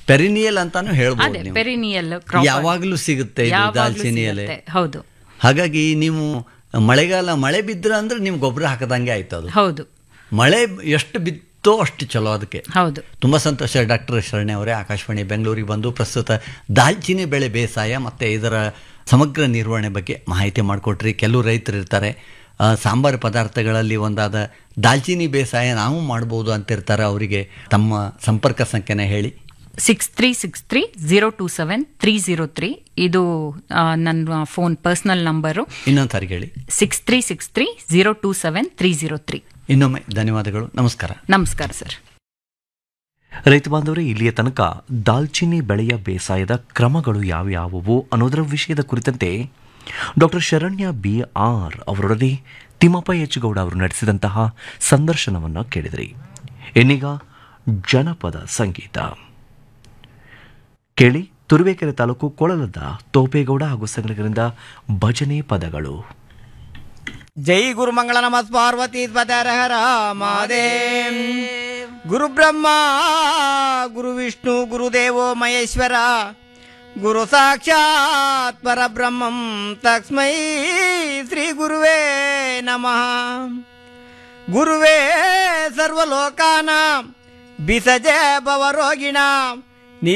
perennial ಅಂತಾನು ಹೇಳ್ಬೋದು ಅದೇ ನೀವು ಪೆರಿನಿಯಲ್ ಯಾವಾಗಲೂ ಸಿಗುತ್ತೆ ಇದು ದಾಲ್ಚಿನ್ನಿ ಎಲೆ ಹೌದು ಹಾಗಾಗಿ ನೀವು ಮಳೆಗಾಲ ಮಳೆ ಬಿದ್ರ ಅಂದ್ರೆ ನೀವು ಗೊಬ್ಬರ ಹಾಕದಂಗೆ ಆಯ್ತು ಅದು ಹೌದು ಮಳೆ ಎಷ್ಟು ಬಿತ್ತೋ ಅಷ್ಟು ಚಲೋ ಅದಕ್ಕೆ ಹೌದು ತುಂಬ ಸಂತೋಷ ಡಾಕ್ಟರ್ ಶರಣೆ ಅವರೇ ಆಕಾಶವಾಣಿ ಬೆಂಗಳೂರಿಗೆ ಬಂದು ಪ್ರಸ್ತುತ ದಾಲ್ಚಿನ್ನಿ ಬೆಳೆ ಬೇಸಾಯ ಮತ್ತು ಇದರ ಸಮಗ್ರ ನಿರ್ವಹಣೆ ಬಗ್ಗೆ ಮಾಹಿತಿ ಮಾಡಿಕೊಟ್ರಿ ಕೆಲವು ರೈತರು ಇರ್ತಾರೆ ಆ, ಸಾಂಬಾರು ಪದಾರ್ಥಗಳಲ್ಲಿ ಒಂದಾದ ದಾಲ್ಚಿನ್ನಿ ಬೇಸಾಯ ನಾವು ಮಾಡ್ಬೋದು ಅಂತಿರ್ತಾರೆ ಅವರಿಗೆ ತಮ್ಮ ಸಂಪರ್ಕ ಸಂಖ್ಯೆನ ಹೇಳಿ six three six three zero two seven three zero three ಇದು ಆ, ನನ್ನ ಫೋನ್ ಪರ್ಸ್ನಲ್ ನಂಬರು ಇನ್ನೊಂದು ಸಾರಿ ಹೇಳಿ six three six three zero two seven three zero three ಇನ್ನೊಮ್ಮೆ ಧನ್ಯವಾದಗಳು ನಮಸ್ಕಾರ ನಮಸ್ಕಾರ ಸರ್ ರೈತ ಬಾಂಧವರೇ ಇಲ್ಲಿಯ ತನಕ ದಾಲ್ಚಿನ್ನಿ ಬೆಳೆಯ ಬೇಸಾಯದ ಕ್ರಮಗಳು ಯಾವ್ಯಾವುವು ಅನ್ನೋದರ ವಿಷಯದ ಕುರಿತಂತೆ ಡಾಕ್ಟರ್ ಶರಣ್ಯ ಬಿ ಆರ್ ಅವರೊಡನೆ ತಿಮ್ಮಪ್ಪ ಹೆಚ್ಚುಗೌಡ ಅವರು ನಡೆಸಿದಂತಹ ಸಂದರ್ಶನವನ್ನು ಕೇಳಿದ್ರಿ ಇನ್ನೀಗ ಜನಪದ ಸಂಗೀತ ಕೇಳಿ ತುರುವೇಕೆರೆ ತಾಲೂಕು ಕೊಳಲದ ತೋಪೇಗೌಡ ಹಾಗೂ ಸಂಘಟಕರಿಂದ ಭಜನೆ ಪದಗಳು ಜೈ ಗುರು ಮಂಗಳ ನಮಸ್ ಪಾರ್ವತಿ ಪದರ ಹರ ಮಹಾದೇವ್ ಗುರು ಬ್ರಹ್ಮ ಗುರು ವಿಷ್ಣು ಗುರುದೇವೋ ಮಹೇಶ್ವರ ಗುರು ಸಾಕ್ಷಾತ್ ಪರಬ್ರಹ್ಮಂ ತಸ್ಮೈ ಶ್ರೀ ಗುರುವೇ ನಮಃ ಗುರುವೇ ಸರ್ವಲೋಕಾನಾಂ ಬಿಸಜೆ ಭವರೋಗಿಣಾಂ